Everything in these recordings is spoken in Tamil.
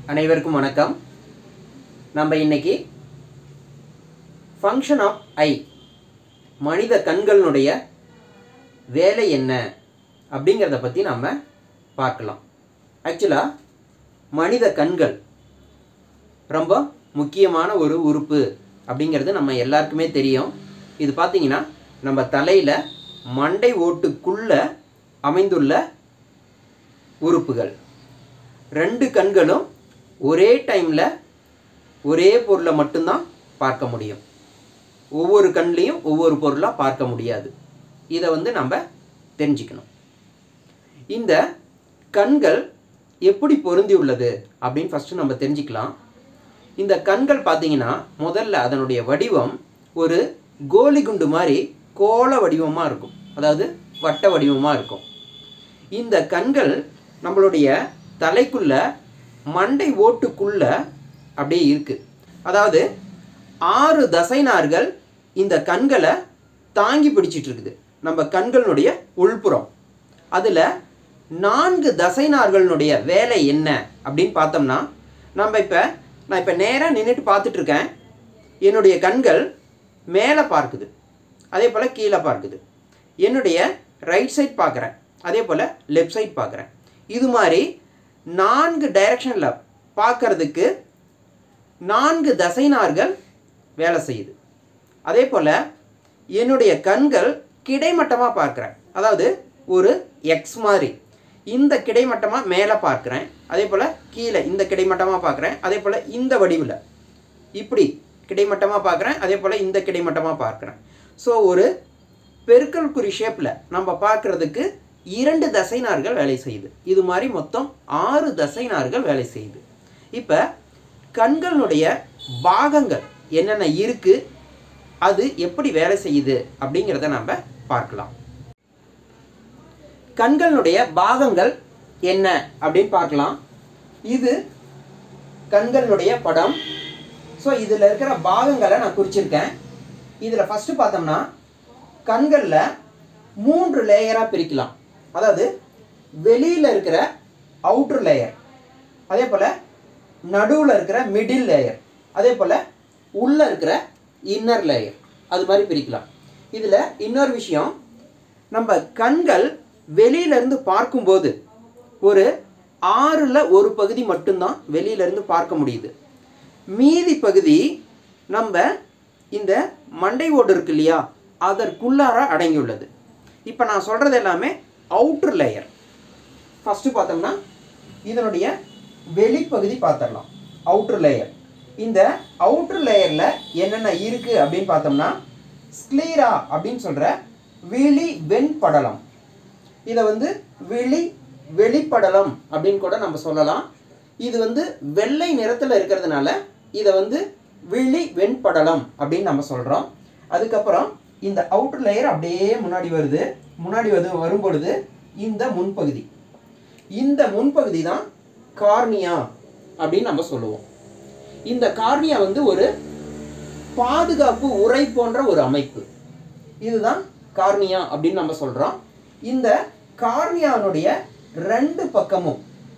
அனைவருக்கும் வணக்கம் நம்ம இன்னைக்கு ஃபங்க்ஷன் ஆஃப் ஐ மனித கண்களினுடைய வேலை என்ன அப்படிங்கிறத பற்றி நம்ம பார்க்கலாம் ஆக்சுவலாக மனித கண்கள் ரொம்ப முக்கியமான ஒரு உறுப்பு அப்படிங்கிறது நம்ம எல்லாருக்குமே தெரியும் இது பார்த்தீங்கன்னா நம்ம தலையில் மண்டை ஓட்டுக்குள்ள அமைந்துள்ள உறுப்புகள் ரெண்டு கண்களும் ஒரே டைமில் ஒரே பொருளை மட்டும்தான் பார்க்க முடியும் ஒவ்வொரு கண்லேயும் ஒவ்வொரு பொருளாக பார்க்க முடியாது இதை வந்து நம்ம தெரிஞ்சுக்கணும் இந்த கண்கள் எப்படி பொருந்தி உள்ளது அப்படின்னு ஃபஸ்ட்டு நம்ம தெரிஞ்சுக்கலாம் இந்த கண்கள் பார்த்தீங்கன்னா முதல்ல அதனுடைய வடிவம் ஒரு கோலி குண்டு மாதிரி கோள வடிவமாக இருக்கும் அதாவது வட்ட வடிவமாக இருக்கும் இந்த கண்கள் நம்மளுடைய தலைக்குள்ள மண்டை ஓட்டுக்குள்ள அப்படியே இருக்கு அதாவது ஆறு தசைநார்கள் இந்த கண்களை தாங்கி பிடிச்சிட்டு இருக்குது நம்ம கண்களுடைய உள்புறம் அதில் நான்கு தசைநார்களுடைய வேலை என்ன அப்படின்னு பார்த்தோம்னா நம்ம இப்போ நான் இப்போ நேராக நின்றுட்டு பார்த்துட்டு இருக்கேன் என்னுடைய கண்கள் மேலே பார்க்குது அதே போல் கீழே பார்க்குது என்னுடைய ரைட் சைட் பார்க்குறேன் அதே போல் லெஃப்ட் சைட் பார்க்குறேன் இது மாதிரி நான்கு டைரக்ஷனில் பார்க்கறதுக்கு நான்கு தசைநார்கள் வேலை செய்யுது அதே போல் என்னுடைய கண்கள் கிடைமட்டமாக பார்க்குறேன் அதாவது ஒரு எக்ஸ் மாதிரி இந்த கிடைமட்டமாக மேலே பார்க்குறேன் அதே போல் கீழே இந்த கிடைமட்டமாக பார்க்குறேன் அதே போல் இந்த வடிவில் இப்படி கிடைமட்டமாக பார்க்குறேன் அதே போல் இந்த கிடைமட்டமாக பார்க்குறேன் ஸோ ஒரு பெருக்கல் குறி ஷேப்பில் நம்ம பார்க்குறதுக்கு இரண்டு தசைநார்கள் வேலை செய்யுது இது மாதிரி மொத்தம் ஆறு தசைநார்கள் வேலை செய்யுது இப்போ கண்களுடைய பாகங்கள் என்னென்ன இருக்குது அது எப்படி வேலை செய்யுது அப்படிங்கிறத நம்ம பார்க்கலாம் கண்களுடைய பாகங்கள் என்ன அப்படின்னு பார்க்கலாம் இது கண்களுடைய படம் ஸோ இதில் இருக்கிற பாகங்களை நான் குறிச்சிருக்கேன் இதில் ஃபஸ்ட்டு பார்த்தோம்னா கண்களில் மூன்று லேயராக பிரிக்கலாம் அதாவது வெளியில் இருக்கிற அவுட்டர் லேயர் அதே போல் நடுவில் இருக்கிற மிடில் லேயர் அதே போல் உள்ளே இருக்கிற இன்னர் லேயர் அது மாதிரி பிரிக்கலாம் இதில் இன்னொரு விஷயம் நம்ம கண்கள் வெளியிலேருந்து பார்க்கும்போது ஒரு ஆறில் ஒரு பகுதி மட்டும்தான் வெளியிலேருந்து பார்க்க முடியுது மீதி பகுதி நம்ம இந்த மண்டை ஓடு இருக்கு இல்லையா அதற்குள்ளார அடங்கியுள்ளது இப்போ நான் சொல்கிறது எல்லாமே அவுட்ரு லேயர் ஃபஸ்ட்டு பார்த்தோம்னா இதனுடைய வெளிப்பகுதி பார்த்துடலாம் அவுட்ரு லேயர் இந்த அவுட்ரு லேயரில் என்னென்ன இருக்குது அப்படின்னு பார்த்தோம்னா ஸ்க்ளீரா அப்படின்னு சொல்கிற விழி வெண்படலம் இதை வந்து விழி வெளிப்படலம் அப்படின்னு கூட நம்ம சொல்லலாம் இது வந்து வெள்ளை நிறத்தில் இருக்கிறதுனால இதை வந்து விழி வெண்படலம் அப்படின்னு நம்ம சொல்கிறோம் அதுக்கப்புறம் இந்த அவுட்டர் லேயர் அப்படியே முன்னாடி வருது முன்னாடி வந்து வரும் பொழுது இந்த முன்பகுதி இந்த முன்பகுதி தான் கார்னியா அப்படின்னு நம்ம சொல்லுவோம் இந்த கார்னியா வந்து ஒரு பாதுகாப்பு உரை போன்ற ஒரு அமைப்பு இதுதான் கார்னியா அப்படின்னு நம்ம சொல்கிறோம் இந்த கார்னியானுடைய ரெண்டு பக்கமும்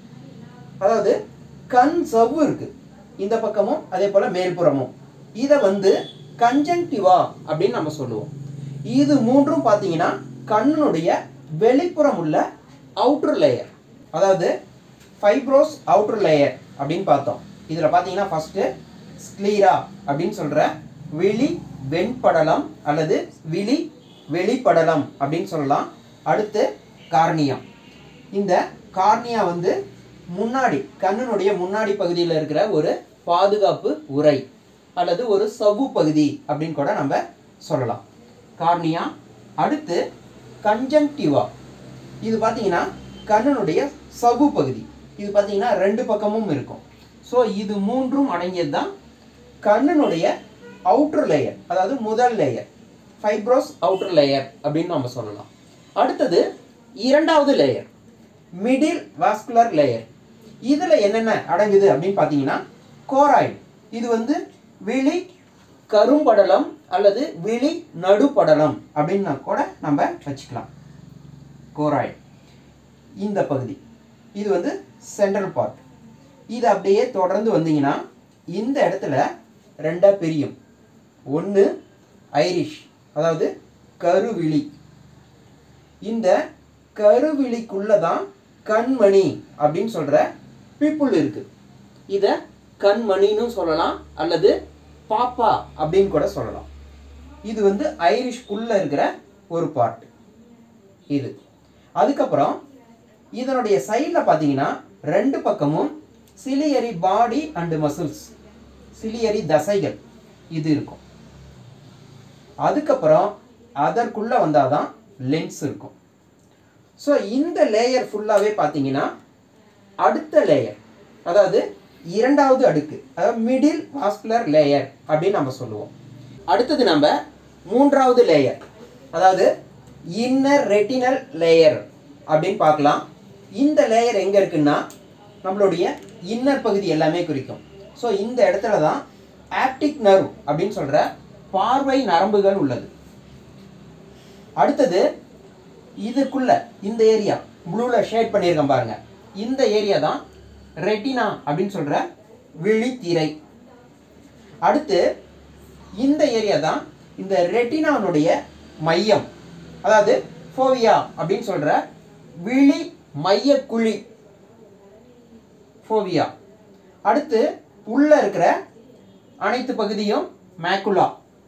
அதாவது கண் சவ்வு இருக்கு இந்த பக்கமும் அதே போல் மேல்புறமும் இதை வந்து கஞ்சங்டிவா அப்படின்னு நம்ம சொல்லுவோம் இது மூன்றும் பார்த்தீங்கன்னா கண்ணுடைய வெளிப்புறம் உள்ள அவுட்டர் லேயர் அதாவது ஃபைப்ரோஸ் அவுட்டர் லேயர் அப்படின்னு பார்த்தோம் இதில் பார்த்தீங்கன்னா ஃபஸ்ட்டு ஸ்க்ளீரா அப்படின்னு சொல்கிற விழி வெண்படலம் அல்லது விழி வெளிப்படலம் அப்படின்னு சொல்லலாம் அடுத்து கார்னியா இந்த கார்னியா வந்து முன்னாடி கண்ணினுடைய முன்னாடி பகுதியில் இருக்கிற ஒரு பாதுகாப்பு உரை அல்லது ஒரு சவ்வு பகுதி அப்படின்னு கூட நம்ம சொல்லலாம் கார்னியா அடுத்து கஞ்சங்டிவா இது பார்த்தீங்கன்னா கண்ணினுடைய சவ்வு பகுதி இது பார்த்தீங்கன்னா ரெண்டு பக்கமும் இருக்கும் ஸோ இது மூன்றும் அடங்கியது தான் கண்ணினுடைய அவுட்டர் லேயர் அதாவது முதல் லேயர் ஃபைப்ரோஸ் அவுட்டர் லேயர் அப்படின்னு நம்ம சொல்லலாம் அடுத்தது இரண்டாவது லேயர் மிடில் வாஸ்குலர் லேயர் இதில் என்னென்ன அடங்குது அப்படின்னு பார்த்தீங்கன்னா கோராய்டு இது வந்து விழி கரும்படலம் அல்லது விழி நடுப்படலம் அப்படின்னு கூட நம்ம வச்சுக்கலாம் கோராய்டு இந்த பகுதி இது வந்து சென்ட்ரல் பார்ட் இது அப்படியே தொடர்ந்து வந்தீங்கன்னா இந்த இடத்துல ரெண்டாக பிரியும் ஒன்று ஐரிஷ் அதாவது கருவிழி இந்த கருவிழிக்குள்ள தான் கண்மணி அப்படின்னு சொல்கிற பீப்புள் இருக்குது இதை கண்மணின்னு சொல்லலாம் அல்லது பாப்பா அப்படின்னு கூட சொல்லலாம் இது வந்து ஐரிஷ்குள்ளே இருக்கிற ஒரு பார்ட் இது அதுக்கப்புறம் இதனுடைய சைடில் பார்த்தீங்கன்னா ரெண்டு பக்கமும் ciliary body and muscles ciliary தசைகள் இது இருக்கும் அதுக்கப்புறம் அதற்குள்ளே வந்தால் தான் லென்ஸ் இருக்கும் ஸோ இந்த லேயர் ஃபுல்லாகவே பார்த்தீங்கன்னா அடுத்த லேயர் அதாவது இரண்டாவது அடுக்கு அதாவது மிடில் வாஸ்குலர் லேயர் அப்படின்னு நம்ம சொல்லுவோம் அடுத்தது நம்ம மூன்றாவது லேயர் அதாவது இன்னர் ரெட்டினல் லேயர் அப்படின்னு பார்க்கலாம் இந்த லேயர் எங்கே இருக்குன்னா நம்மளுடைய இன்னர் பகுதி எல்லாமே குறிக்கும் ஸோ இந்த இடத்துல தான் ஆப்டிக் நர்வ் அப்படின்னு சொல்கிற பார்வை நரம்புகள் உள்ளது அடுத்தது இதுக்குள்ள இந்த ஏரியா ப்ளூவில் ஷேட் பண்ணியிருக்கேன் பாருங்க இந்த ஏரியா தான் ரெட்டினா அப்படின்னு சொல்கிற விழித்திரை அடுத்து இந்த ஏரியா தான் இந்த ரெட்டினானுடைய மையம் அதாவது ஃபோவியா அப்படின்னு சொல்கிற விழி மையக்குழி ஃபோவியா அடுத்து உள்ள இருக்கிற அனைத்து பகுதியும் மேக்குலா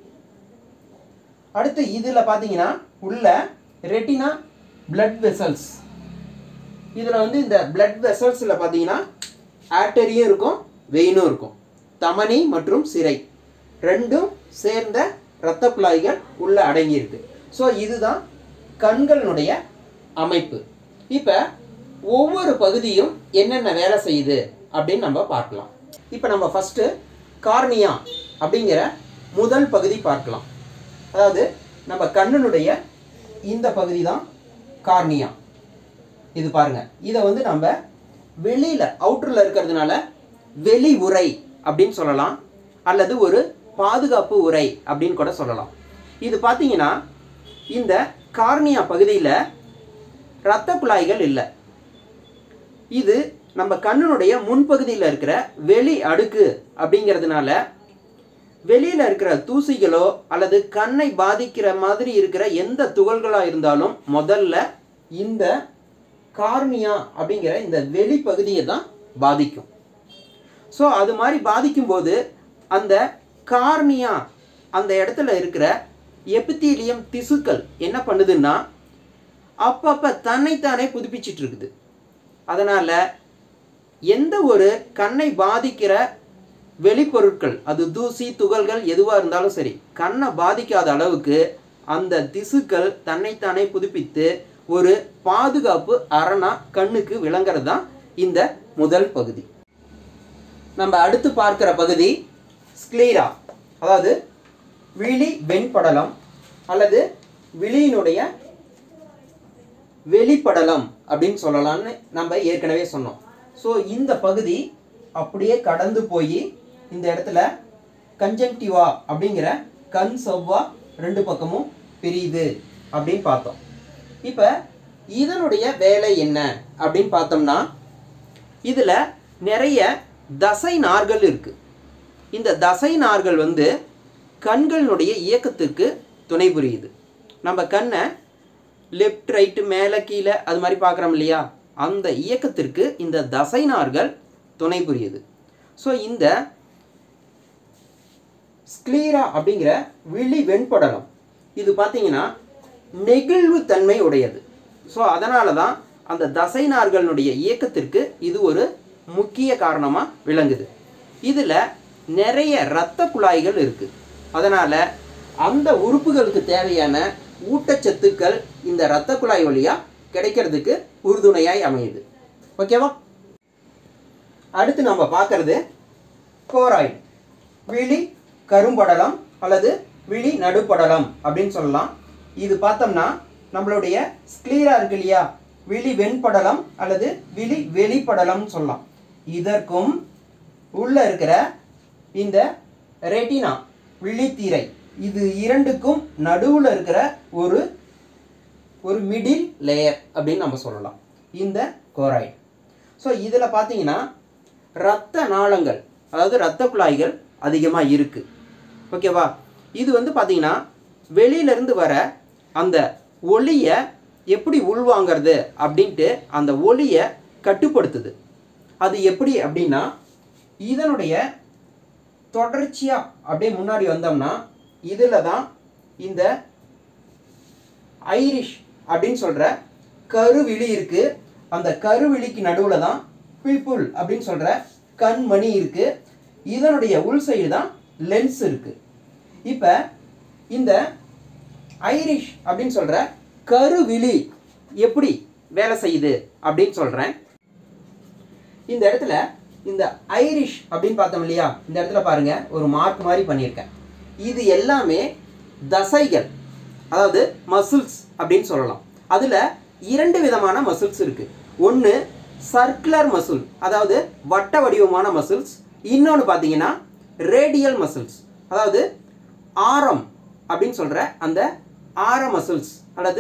அடுத்து இதில் பார்த்தீங்கன்னா உள்ள ரெட்டினா பிளட் வெசல்ஸ் இதில் வந்து இந்த பிளட் வெசல்ஸில் பார்த்தீங்கன்னா ஆர்டரியும் இருக்கும் வெயினும் இருக்கும் தமனி மற்றும் சிரை ரெண்டும் சேர்ந்த இரத்த குழாய்கள் உள்ள அடங்கியிருக்கு ஸோ இதுதான் கண்களினுடைய அமைப்பு இப்போ ஒவ்வொரு பகுதியும் என்னென்ன வேலை செய்யுது அப்படின்னு நம்ம பார்க்கலாம் இப்போ நம்ம ஃபஸ்ட்டு கார்னியா அப்படிங்கிற முதல் பகுதி பார்க்கலாம் அதாவது நம்ம கண்ணினுடைய இந்த பகுதி தான் கார்னியா இது பாருங்க இதை வந்து நம்ம வெளியில அவுட்டரில் இருக்கிறதுனால வெளி உரை அப்படின்னு சொல்லலாம் அல்லது ஒரு பாதுகாப்பு உரை அப்படின்னு கூட சொல்லலாம் இது பார்த்தீங்கன்னா இந்த கார்னியா பகுதியில் இரத்த குழாய்கள் இல்லை இது நம்ம கண்ணினுடைய முன்பகுதியில் இருக்கிற வெளி அடுக்கு அப்படிங்கிறதுனால வெளியில் இருக்கிற தூசிகளோ அல்லது கண்ணை பாதிக்கிற மாதிரி இருக்கிற எந்த துகள்களாக இருந்தாலும் முதல்ல இந்த கார்னியா அப்படிங்கிற இந்த வெளிப்பகுதியை தான் பாதிக்கும் ஸோ அது மாதிரி பாதிக்கும்போது அந்த கார்னியா அந்த இடத்துல இருக்கிற எபித்தீலியம் திசுக்கள் என்ன பண்ணுதுன்னா அப்பப்போ தன்னைத்தானே புதுப்பிச்சிட்டு இருக்குது அதனால் எந்த ஒரு கண்ணை பாதிக்கிற வெளிப்பொருட்கள் அது தூசி துகள்கள் எதுவாக இருந்தாலும் சரி கண்ணை பாதிக்காத அளவுக்கு அந்த திசுக்கள் தன்னைத்தானே புதுப்பித்து ஒரு பாதுகாப்பு அரணா கண்ணுக்கு விளங்குறது தான் இந்த முதல் பகுதி நம்ம அடுத்து பார்க்கிற பகுதி ஸ்க்ளீரா அதாவது விழி வெண்படலம் அல்லது விழியினுடைய வெளிப்படலம் அப்படின்னு சொல்லலாம்னு நம்ம ஏற்கனவே சொன்னோம் ஸோ இந்த பகுதி அப்படியே கடந்து போய் இந்த இடத்துல கன்ஜங்டிவா அப்படிங்கிற கண் செவ்வா ரெண்டு பக்கமும் பிரியுது அப்படின்னு பார்த்தோம் இப்போ இதனுடைய வேலை என்ன அப்படின்னு பார்த்தோம்னா இதில் நிறைய தசை நார்கள் இருக்குது இந்த தசை நார்கள் வந்து கண்களினுடைய இயக்கத்துக்கு துணை புரியுது நம்ம கண்ணை லெஃப்ட் ரைட்டு மேலே கீழே அது மாதிரி பார்க்குறோம் இல்லையா அந்த இயக்கத்திற்கு இந்த தசை நார்கள் துணை புரியுது ஸோ இந்த ஸ்க்ளீரா அப்படிங்கிற விழி வெண்படலம் இது பார்த்தீங்கன்னா நெகிழ்வு தன்மை உடையது ஸோ அதனால தான் அந்த தசை நார்களுடைய இயக்கத்திற்கு இது ஒரு முக்கிய காரணமாக விளங்குது இதில் நிறைய இரத்த குழாய்கள் இருக்குது அதனால் அந்த உறுப்புகளுக்கு தேவையான ஊட்டச்சத்துக்கள் இந்த இரத்த குழாய் வழியாக கிடைக்கிறதுக்கு உறுதுணையாய் அமையுது ஓகேவா அடுத்து நம்ம பார்க்கறது கோராய்டு விழி கரும்படலம் அல்லது விழி நடுப்படலம் அப்படின்னு சொல்லலாம் இது பார்த்தோம்னா நம்மளுடைய ஸ்க்ளீரா இருக்கு இல்லையா விழி வெண்படலம் அல்லது விழி வெளிப்படலம்னு சொல்லலாம் இதற்கும் உள்ள இருக்கிற இந்த ரெட்டினா விழித்திரை இது இரண்டுக்கும் நடுவில் இருக்கிற ஒரு ஒரு மிடில் லேயர் அப்படின்னு நம்ம சொல்லலாம் இந்த கோராய்டு ஸோ இதில் பார்த்தீங்கன்னா இரத்த நாளங்கள் அதாவது இரத்த குழாய்கள் அதிகமாக இருக்குது ஓகேவா இது வந்து பார்த்தீங்கன்னா வெளியிலேருந்து வர அந்த ஒளியை எப்படி உள்வாங்கிறது அப்படின்ட்டு அந்த ஒளியை கட்டுப்படுத்துது அது எப்படி அப்படின்னா இதனுடைய தொடர்ச்சியாக அப்படியே முன்னாடி வந்தோம்னா இதில் தான் இந்த ஐரிஷ் அப்படின்னு சொல்கிற கருவிழி இருக்குது அந்த கருவிழிக்கு நடுவில் தான் பீப்புள் அப்படின்னு சொல்கிற கண்மணி இருக்குது இதனுடைய உள் சைடு தான் லென்ஸ் இருக்குது இப்போ இந்த ஐரிஷ் அப்படின்னு சொல்கிற கருவிழி எப்படி வேலை செய்யுது அப்படின்னு சொல்கிறேன் இந்த இடத்துல இந்த ஐரிஷ் அப்படின்னு பார்த்தோம் இல்லையா இந்த இடத்துல பாருங்க ஒரு மார்க் மாதிரி பண்ணியிருக்கேன் இது எல்லாமே தசைகள் அதாவது மசில்ஸ் அப்படின்னு சொல்லலாம் அதில் இரண்டு விதமான மசில்ஸ் இருக்குது ஒன்று சர்க்குலர் மசில் அதாவது வட்ட வடிவமான மசில்ஸ் இன்னொன்று பார்த்தீங்கன்னா ரேடியல் மசில்ஸ் அதாவது ஆரம் அப்படின்னு சொல்கிற அந்த ஆர மசில்ஸ் அல்லது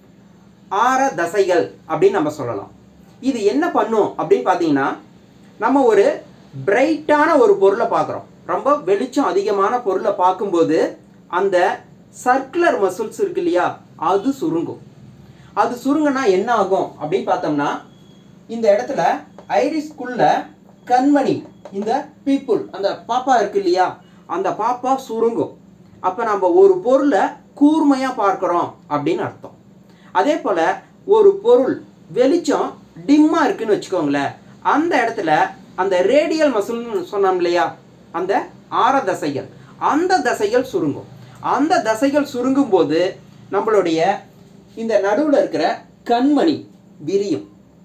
ஆர தசைகள் அப்படின்னு நம்ம சொல்லலாம் இது என்ன பண்ணும் அப்படின்னு பார்த்தீங்கன்னா நம்ம ஒரு பிரைட்டான ஒரு பொருளை பார்க்குறோம் ரொம்ப வெளிச்சம் அதிகமான பொருளை பார்க்கும்போது அந்த சர்க்குலர் மசில்ஸ் இருக்கு இல்லையா அது சுருங்கும் அது சுருங்கினா என்ன ஆகும் அப்படின்னு பார்த்தோம்னா இந்த இடத்துல ஐரிஸ்குள்ள கண்மணி இந்த பீப்புள் அந்த பாப்பா இருக்கு இல்லையா அந்த பாப்பா சுருங்கும் அப்போ நம்ம ஒரு பொருளை கூர்மையாக பார்க்குறோம் அப்படின்னு அர்த்தம் அதே போல் ஒரு பொருள் வெளிச்சம் டிம்மாக இருக்குன்னு வச்சுக்கோங்களேன் அந்த இடத்துல அந்த ரேடியல் மசில்னு சொன்னோம் இல்லையா அந்த ஆர தசைகள் அந்த தசைகள் சுருங்கும் அந்த தசைகள் சுருங்கும் போது நம்மளுடைய இந்த நடுவில் இருக்கிற கண்மணி விரியும்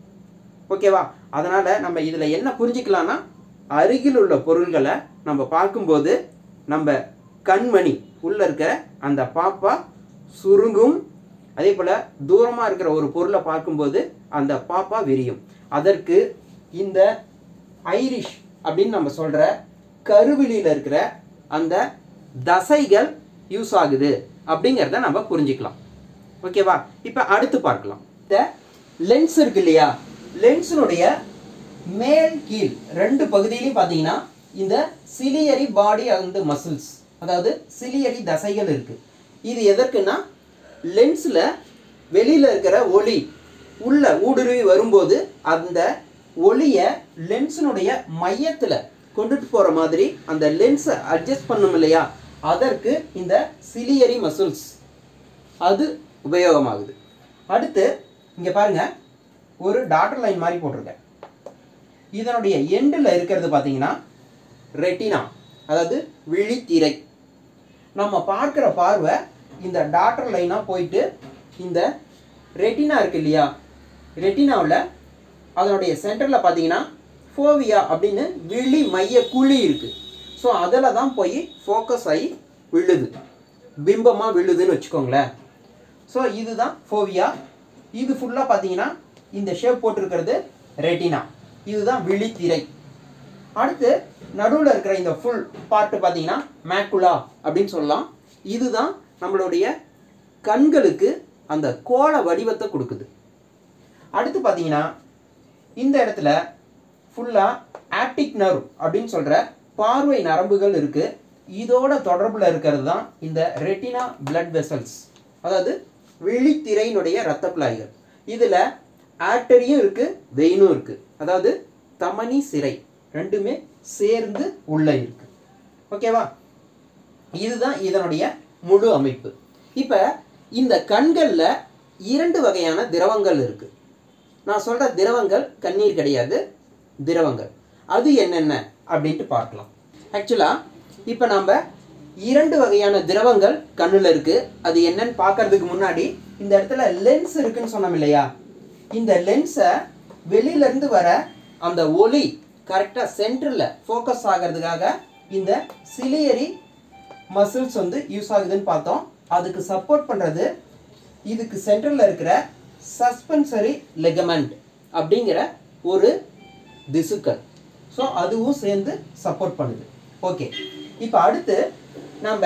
ஓகேவா அதனால் நம்ம இதில் என்ன புரிஞ்சுக்கலாம்னா அருகில் உள்ள பொருள்களை நம்ம பார்க்கும்போது நம்ம கண்மணி உள்ளே இருக்கிற அந்த பாப்பா சுருங்கும் அதே போல் தூரமாக இருக்கிற ஒரு பொருளை பார்க்கும்போது அந்த பாப்பா விரியும் அதற்கு இந்த ஐரிஷ் அப்படின்னு நம்ம சொல்கிற கருவிலியில் இருக்கிற அந்த தசைகள் யூஸ் ஆகுது அப்படிங்கிறத நம்ம புரிஞ்சுக்கலாம் ஓகேவா இப்போ அடுத்து பார்க்கலாம் இந்த லென்ஸ் இருக்கு இல்லையா லென்ஸினுடைய மேல் கீழ் ரெண்டு பகுதியிலையும் பார்த்தீங்கன்னா இந்த சிலியரி பாடி அண்ட் மசில்ஸ் அதாவது சிலியரி தசைகள் இருக்கு இது எதற்குன்னா லென்ஸில் வெளியில் இருக்கிற ஒளி உள்ள ஊடுருவி வரும்போது அந்த ஒளியை லென்ஸினுடைய மையத்தில் கொண்டுட்டு போகிற மாதிரி அந்த லென்ஸை அட்ஜஸ்ட் பண்ணும் இல்லையா அதற்கு இந்த சிலியரி மசில்ஸ் அது உபயோகமாகுது அடுத்து இங்கே பாருங்க ஒரு டாட்டர் லைன் மாதிரி போட்டிருக்கேன் இதனுடைய எண்டில் இருக்கிறது பார்த்தீங்கன்னா ரெட்டினா அதாவது விழித்திரை நம்ம பார்க்குற பார்வை இந்த டாட்டர் லைனாக போயிட்டு இந்த ரெட்டினா இருக்கு இல்லையா ரெட்டினாவில் அதனுடைய சென்டரில் பார்த்தீங்கன்னா ஃபோவியா அப்படின்னு விழி மைய குழி இருக்குது ஸோ அதில் தான் போய் ஃபோக்கஸ் ஆகி விழுது பிம்பமாக விழுதுன்னு வச்சுக்கோங்களேன் ஸோ இதுதான் ஃபோவியா இது ஃபுல்லாக பார்த்தீங்கன்னா இந்த ஷேப் போட்டிருக்கிறது ரெட்டினா இதுதான் விழித்திரை அடுத்து நடுவில் இருக்கிற இந்த ஃபுல் பார்ட்டு பார்த்தீங்கன்னா மேக்குலா அப்படின்னு சொல்லலாம் இதுதான் நம்மளுடைய கண்களுக்கு அந்த கோள வடிவத்தை கொடுக்குது அடுத்து பார்த்தீங்கன்னா இந்த இடத்துல ஃபுல்லாக ஆப்டிக் நர்வ் அப்படின்னு சொல்கிற பார்வை நரம்புகள் இருக்குது இதோட தொடர்பில் இருக்கிறது தான் இந்த ரெட்டினா blood வெசல்ஸ் அதாவது விழித்திரையினுடைய இரத்த குழாய்கள் இதில் ஆர்டரியும் இருக்குது வெயினும் இருக்குது அதாவது தமனி சிரை ரெண்டுமே சேர்ந்து உள்ளே இருக்கு ஓகேவா இதுதான் இதனுடைய முழு அமைப்பு இப்போ இந்த கண்களில் இரண்டு வகையான திரவங்கள் இருக்கு நான் சொல்கிற திரவங்கள் கண்ணீர் கிடையாது திரவங்கள் அது என்னென்ன அப்படின்ட்டு பார்க்கலாம் ஆக்சுவலாக இப்போ நம்ம இரண்டு வகையான திரவங்கள் கண்ணில் இருக்குது அது என்னன்னு பார்க்கறதுக்கு முன்னாடி இந்த இடத்துல லென்ஸ் இருக்குன்னு சொன்னோம் இல்லையா இந்த லென்ஸை வெளியிலேருந்து வர அந்த ஒளி கரெக்டாக சென்டரில் ஃபோக்கஸ் ஆகிறதுக்காக இந்த சிலியரி மசில்ஸ் வந்து யூஸ் ஆகுதுன்னு பார்த்தோம் அதுக்கு சப்போர்ட் பண்ணுறது இதுக்கு சென்டரில் இருக்கிற சஸ்பென்சரி லெகமெண்ட் அப்படிங்கிற ஒரு திசுக்கள் ஸோ அதுவும் சேர்ந்து சப்போர்ட் பண்ணுது ஓகே இப்போ அடுத்து நம்ம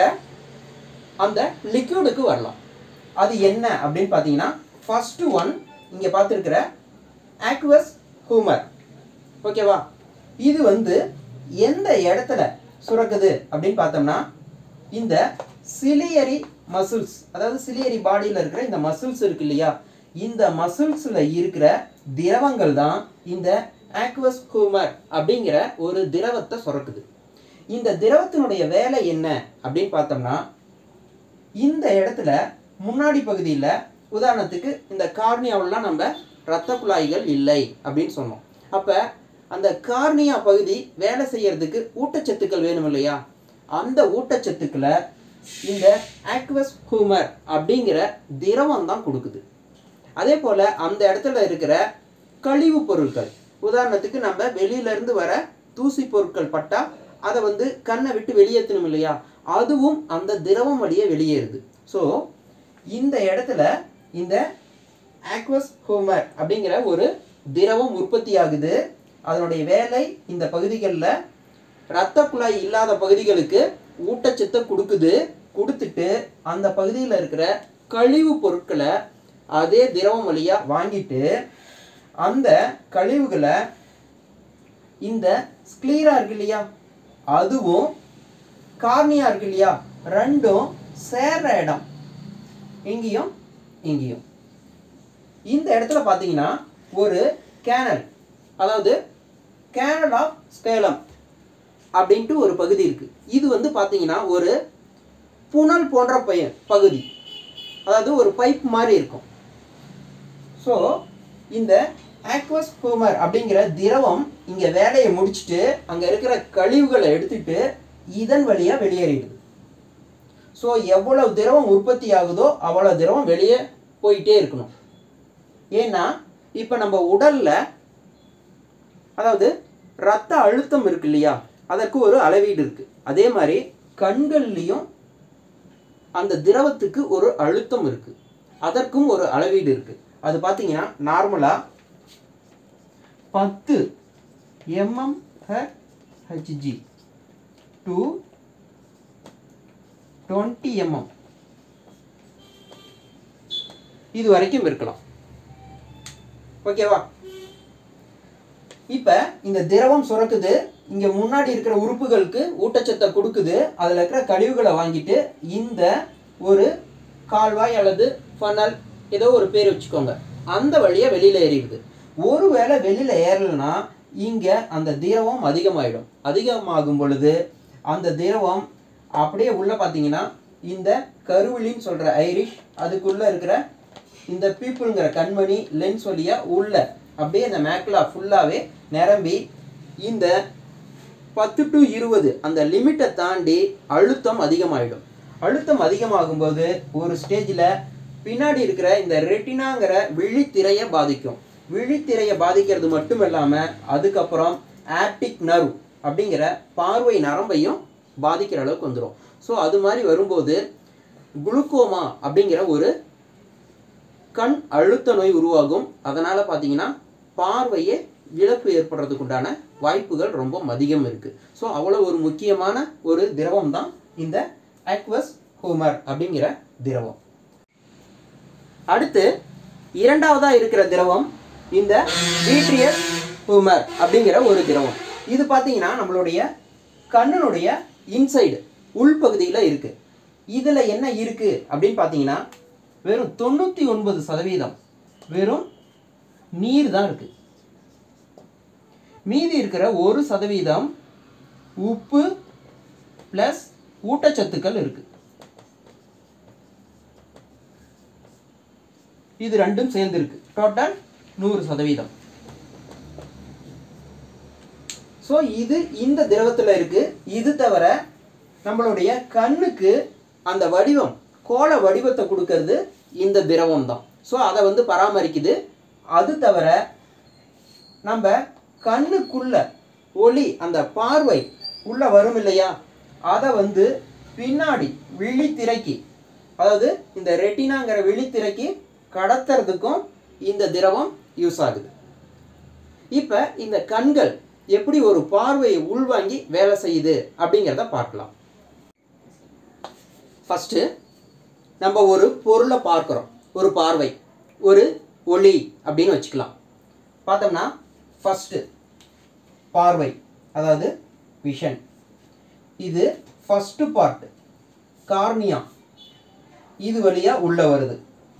அந்த லிக்யூடுக்கு வரலாம் அது என்ன அப்படின்னு பார்த்தீங்கன்னா ஃபஸ்ட்டு ஒன் இங்கே பார்த்துருக்கிற ஆக்வஸ் ஹூமர் ஓகேவா இது வந்து எந்த இடத்துல சுரக்குது அப்படின்னு பார்த்தோம்னா இந்த சிலியரி மசில்ஸ் அதாவது சிலியரி பாடியில் இருக்கிற இந்த மசில்ஸ் இருக்கு இல்லையா இந்த மசில்ஸில் இருக்கிற திரவங்கள் தான் இந்த ஆக்வஸ் ஹூமர் அப்படிங்கிற ஒரு திரவத்தை சுரக்குது இந்த திரவத்தினுடைய வேலை என்ன அப்படின்னு பார்த்தோம்னா இந்த இடத்துல முன்னாடி பகுதியில் உதாரணத்துக்கு இந்த கார்னியாவிலாம் நம்ம இரத்த குழாய்கள் இல்லை அப்படின்னு சொன்னோம் அப்போ அந்த கார்னியா பகுதி வேலை செய்யறதுக்கு ஊட்டச்சத்துக்கள் வேணும் இல்லையா அந்த ஊட்டச்சத்துக்களை இந்த ஆக்வஸ் ஹூமர் அப்படிங்கிற திரவம் தான் கொடுக்குது அதே போல் அந்த இடத்துல இருக்கிற கழிவுப் பொருட்கள் உதாரணத்துக்கு நம்ம வெளியில இருந்து வர தூசி பொருட்கள் பட்டா அதை வந்து கண்ணை விட்டு வெளியேற்றணும் இல்லையா அதுவும் அந்த திரவம் வழியே வெளியேறுது ஸோ இந்த இடத்துல இந்த ஆக்வஸ் ஹூமர் அப்படிங்கிற ஒரு திரவம் உற்பத்தி ஆகுது அதனுடைய வேலை இந்த பகுதிகளில் இரத்த குழாய் இல்லாத பகுதிகளுக்கு ஊட்டச்சத்தை கொடுக்குது கொடுத்துட்டு அந்த பகுதியில் இருக்கிற கழிவு பொருட்களை அதே திரவம் வழியாக வாங்கிட்டு அந்த கழிவுகளை இந்த ஸ்க்ளீரா இருக்கு இல்லையா அதுவும் கார்னியா இருக்கு இல்லையா ரெண்டும் சேர்ற இடம் இங்கேயும் இங்கேயும் இந்த இடத்துல பார்த்தீங்கன்னா ஒரு கேனல் அதாவது கேனல் ஆஃப் ஸ்கேலம் அப்படின்ட்டு ஒரு பகுதி இருக்குது இது வந்து பார்த்தீங்கன்னா ஒரு புனல் போன்ற பய பகுதி அதாவது ஒரு பைப் மாதிரி இருக்கும் ஸோ இந்த ஆக்வஸ் ஹூமர் அப்படிங்கிற திரவம் இங்கே வேலையை முடிச்சுட்டு அங்கே இருக்கிற கழிவுகளை எடுத்துட்டு இதன் வழியாக வெளியேறிடுது ஸோ எவ்வளவு திரவம் உற்பத்தி ஆகுதோ அவ்வளோ திரவம் வெளியே போயிட்டே இருக்கணும் ஏன்னா இப்போ நம்ம உடல்ல அதாவது ரத்த அழுத்தம் இருக்கு இல்லையா அதற்கு ஒரு அளவீடு இருக்கு அதே மாதிரி கண்கள்லையும் அந்த திரவத்துக்கு ஒரு அழுத்தம் இருக்கு அதற்கும் ஒரு அளவீடு இருக்கு அது பார்த்தீங்கன்னா நார்மலாக பத்து mm Hg to twenty mm இது வரைக்கும் இருக்கலாம் ஓகேவா இப்போ இந்த திரவம் சுரக்குது இங்கே முன்னாடி இருக்கிற உறுப்புகளுக்கு ஊட்டச்சத்தை கொடுக்குது அதில் இருக்கிற கழிவுகளை வாங்கிட்டு இந்த ஒரு கால்வாய் அல்லது ஃபனல் ஏதோ ஒரு பேர் வச்சுக்கோங்க அந்த வழியாக வெளியில் ஏறிடுது ஒருவேளை வெளியில் ஏறலைன்னா இங்கே அந்த திரவம் அதிகமாயிடும் அதிகமாகும் பொழுது அந்த திரவம் அப்படியே உள்ளே பார்த்தீங்கன்னா இந்த கருவிலின்னு சொல்கிற ஐரிஷ் அதுக்குள்ளே இருக்கிற இந்த பீப்புளுங்கிற கண்மணி லென்ஸ் வழியாக உள்ள அப்படியே இந்த மேக்லா ஃபுல்லாகவே நிரம்பி இந்த பத்து டு இருபது அந்த லிமிட்டை தாண்டி அழுத்தம் அதிகமாகிடும் அழுத்தம் அதிகமாகும்போது ஒரு ஸ்டேஜில் பின்னாடி இருக்கிற இந்த ரெட்டினாங்கிற விழித்திரையை பாதிக்கும் விழித்திரையை பாதிக்கிறது மட்டும் இல்லாமல் அதுக்கப்புறம் ஆப்டிக் நர்வ் அப்படிங்கிற பார்வை நரம்பையும் பாதிக்கிற அளவுக்கு வந்துடும் ஸோ அது மாதிரி வரும்போது குளுக்கோமா அப்படிங்கிற ஒரு கண் அழுத்த நோய் உருவாகும் அதனால் பார்த்தீங்கன்னா பார்வையே இழப்பு ஏற்படுறதுக்கு உண்டான வாய்ப்புகள் ரொம்ப அதிகம் இருக்குது ஸோ அவ்வளோ ஒரு முக்கியமான ஒரு திரவம் தான் இந்த ஆக்வஸ் ஹூமர் அப்படிங்கிற திரவம் அடுத்து இரண்டாவதாக இருக்கிற திரவம் இந்த வீட்ரியஸ் ஹூமர் அப்படிங்கிற ஒரு திரவம் இது பார்த்தீங்கன்னா நம்மளுடைய கண்ணினுடைய இன்சைடு உள்பகுதியில் இருக்குது இதில் என்ன இருக்குது அப்படின்னு பார்த்தீங்கன்னா வெறும் தொண்ணூற்றி ஒன்பது சதவீதம் வெறும் நீர் தான் இருக்குது மீதி இருக்கிற ஒரு சதவீதம் உப்பு ப்ளஸ் ஊட்டச்சத்துக்கள் இருக்கு இது ரெண்டும் சேர்ந்து இருக்கு டோட்டல் நூறு சதவீதம் ஸோ இது இந்த திரவத்தில் இருக்கு இது தவிர நம்மளுடைய கண்ணுக்கு அந்த வடிவம் கோள வடிவத்தை கொடுக்கறது இந்த திரவம் தான் ஸோ அதை வந்து பராமரிக்குது அது தவிர நம்ம கண்ணுக்குள்ள ஒளி அந்த பார்வை உள்ள வரும் இல்லையா அதை வந்து பின்னாடி விழித்திரைக்கு அதாவது இந்த ரெட்டினாங்கிற விழித்திரைக்கு கடத்துறதுக்கும் இந்த திரவம் யூஸ் ஆகுது இப்போ இந்த கண்கள் எப்படி ஒரு பார்வையை உள்வாங்கி வேலை செய்யுது அப்படிங்கிறத பார்க்கலாம் ஃபஸ்ட்டு நம்ம ஒரு பொருளை பார்க்குறோம் ஒரு பார்வை ஒரு ஒளி அப்படின்னு வச்சுக்கலாம் பார்த்தோம்னா ஃபஸ்ட்டு பார்வை அதாவது விஷன் இது ஃபஸ்ட்டு பார்ட் கார்னியா இது வழியா உள்ள வருது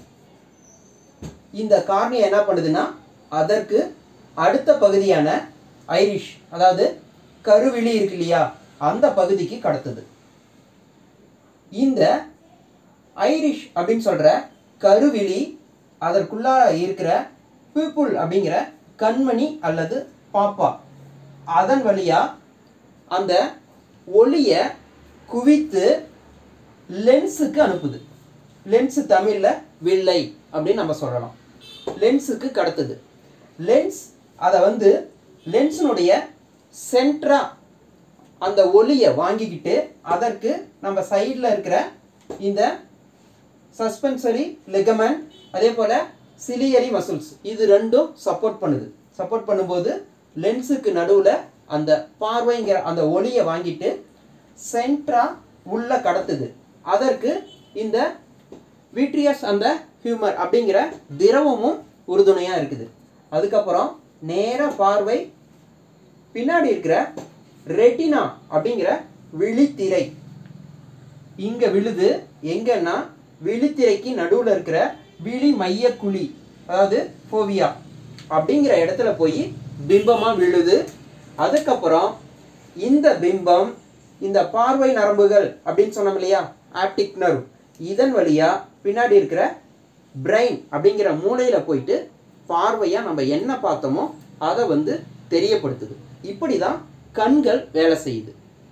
இந்த கார்னியா என்ன பண்ணுதுன்னா அதற்கு அடுத்த பகுதியான ஐரிஷ் அதாவது கருவிழி இருக்கு இல்லையா அந்த பகுதிக்கு கடத்துது இந்த ஐரிஷ் அப்படின்னு சொல்ற கருவிழி அதற்குள்ளார இருக்கிற பீப்புள் அப்படிங்கிற கண்மணி அல்லது பாப்பா அதன் வழியா அந்த ஒளியை குவித்து லென்ஸுக்கு அனுப்புது லென்ஸ் தமிழில் வில்லை அப்படின்னு நம்ம சொல்லலாம் லென்ஸுக்கு கடத்துது லென்ஸ் அதை வந்து லென்ஸினுடைய சென்ட்ரா அந்த ஒளியை வாங்கிக்கிட்டு அதற்கு நம்ம சைடில் இருக்கிற இந்த சஸ்பென்சரி லெகமெண்ட் அதே போல் சிலியரி மசில்ஸ் இது ரெண்டும் சப்போர்ட் பண்ணுது சப்போர்ட் பண்ணும்போது லென்ஸுக்கு நடுவில் அந்த பார்வைங்கிற அந்த ஒளியை வாங்கிட்டு சென்ட்ரா உள்ள கடத்துது அதற்கு இந்த விட்ரியஸ் அந்த ஹியூமர் அப்படிங்கிற திரவமும் உறுதுணையாக இருக்குது அதுக்கப்புறம் நேர பார்வை பின்னாடி இருக்கிற ரெட்டினா அப்படிங்கிற விழித்திரை இங்க விழுது எங்கன்னா விழித்திரைக்கு நடுவில் இருக்கிற விழி மைய குழி அதாவது ஃபோவியா அப்படிங்கிற இடத்துல போய் பிம்பமா விழுது அதுக்கப்புறம் இந்த பிம்பம் இந்த பார்வை நரம்புகள் அப்படின்னு சொன்னோம் இல்லையா ஆப்டிக் நர்வ் இதன் வழியா பின்னாடி இருக்கிற பிரெயின் அப்படிங்கிற மூளையில போயிட்டு பார்வையா நம்ம என்ன பார்த்தோமோ அதை வந்து தெரியப்படுத்துது இப்படி தான் கண்கள் வேலை செய்யுது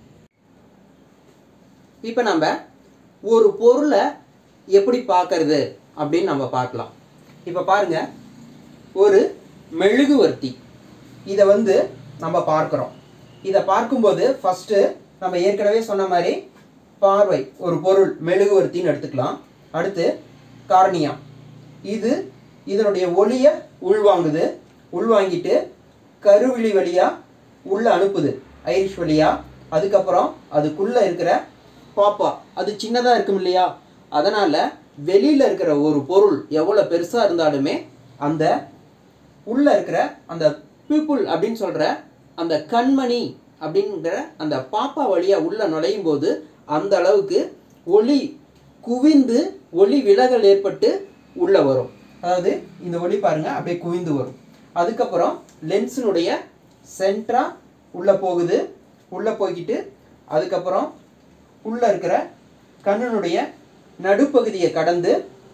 இப்போ நம்ம ஒரு பொருளை எப்படி பார்க்கறது அப்படின்னு நம்ம பார்க்கலாம் இப்போ பாருங்க ஒரு மெழுகுவர்த்தி இதை வந்து நம்ம பார்க்குறோம் இதை பார்க்கும்போது ஃபஸ்ட்டு நம்ம ஏற்கனவே சொன்ன மாதிரி பார்வை ஒரு பொருள் மெழுகுவர்த்தின்னு எடுத்துக்கலாம் அடுத்து கார்னியா இது இதனுடைய ஒளியை உள்வாங்குது உள்வாங்கிட்டு கருவிழி வழியா உள்ள அனுப்புது ஐரிஷ் வழியா அதுக்கப்புறம் அதுக்குள்ள இருக்கிற பாப்பா அது சின்னதா இருக்கும் இல்லையா அதனால வெளியில இருக்கிற ஒரு பொருள் எவ்வளவு பெருசா இருந்தாலுமே அந்த உள்ள இருக்கிற அந்த பீப்புள் அப்படின்னு சொல்ற அந்த கண்மணி அப்படிங்கிற அந்த பாப்பா வழியா உள்ள நுழையும் போது அந்த அளவுக்கு ஒளி குவிந்து ஒளி விலகல் ஏற்பட்டு உள்ள வரும் அதாவது இந்த ஒளி பாருங்க அப்படியே குவிந்து வரும் அதுக்கப்புறம் லென்ஸினுடைய சென்ட்ரா உள்ள போகுது உள்ள போய்கிட்டு அதுக்கப்புறம் உள்ள இருக்கிற கண்ணினுடைய நடுப்பகுதியை கடந்து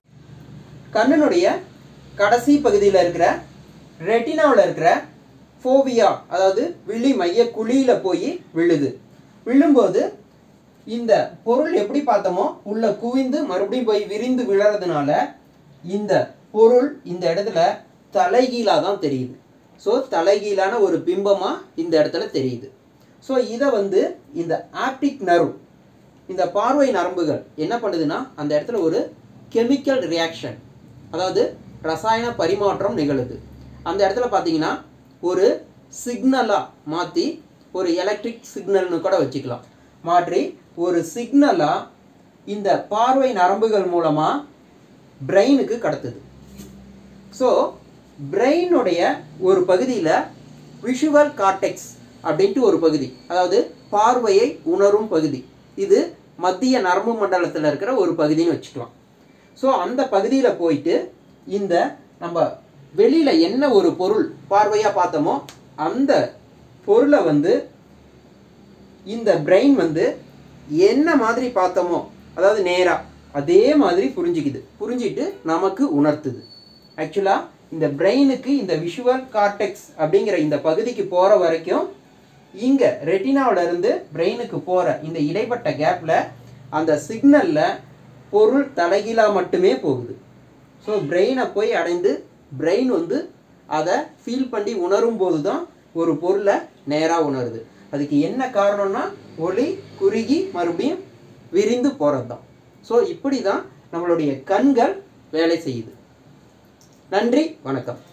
கண்ணினுடைய கடைசி பகுதியில் இருக்கிற ரெட்டினாவில் இருக்கிற ஃபோவியா அதாவது விழி மைய குழியில போய் விழுது விழும்போது இந்த பொருள் எப்படி பார்த்தோமோ உள்ள குவிந்து மறுபடியும் போய் விரிந்து விழறதுனால இந்த பொருள் இந்த இடத்துல தலைகீழாக தான் தெரியுது ஸோ தலைகீழான ஒரு பிம்பமாக இந்த இடத்துல தெரியுது ஸோ இதை வந்து இந்த ஆப்டிக் நர்வ் இந்த பார்வை நரம்புகள் என்ன பண்ணுதுன்னா அந்த இடத்துல ஒரு கெமிக்கல் ரியாக்ஷன் அதாவது ரசாயன பரிமாற்றம் நிகழுது அந்த இடத்துல பார்த்தீங்கன்னா ஒரு சிக்னலாக மாற்றி ஒரு எலக்ட்ரிக் சிக்னல்னு கூட வச்சுக்கலாம் மாற்றி ஒரு சிக்னலாக இந்த பார்வை நரம்புகள் மூலமாக பிரெயினுக்கு கடத்துது ஸோ பிரெயினுடைய ஒரு பகுதியில் விஷுவல் கார்டெக்ஸ் அப்படின்ட்டு ஒரு பகுதி அதாவது பார்வையை உணரும் பகுதி இது மத்திய நரம்பு மண்டலத்தில் இருக்கிற ஒரு பகுதின்னு வச்சுக்கலாம் ஸோ அந்த பகுதியில் போயிட்டு இந்த நம்ம வெளியில் என்ன ஒரு பொருள் பார்வையாக பார்த்தோமோ அந்த பொருளை வந்து இந்த பிரெயின் வந்து என்ன மாதிரி பார்த்தோமோ அதாவது நேராக அதே மாதிரி புரிஞ்சுக்குது புரிஞ்சிட்டு நமக்கு உணர்த்துது ஆக்சுவலாக இந்த பிரெயினுக்கு இந்த விஷுவல் கார்டெக்ஸ் அப்படிங்கிற இந்த பகுதிக்கு போகிற வரைக்கும் இங்கே ரெட்டினாவில இருந்து பிரெயினுக்கு போகிற இந்த இடைப்பட்ட கேப்பில் அந்த சிக்னலில் பொருள் தலைகீழாக மட்டுமே போகுது ஸோ பிரெயினை போய் அடைந்து பிரெயின் வந்து அதை ஃபீல் பண்ணி உணரும் போது தான் ஒரு பொருளை நேராக உணருது அதுக்கு என்ன காரணம்னா ஒளி குறுகி மறுபடியும் விரிந்து போகிறது தான் ஸோ இப்படி தான் நம்மளுடைய கண்கள் வேலை செய்யுது நன்றி வணக்கம்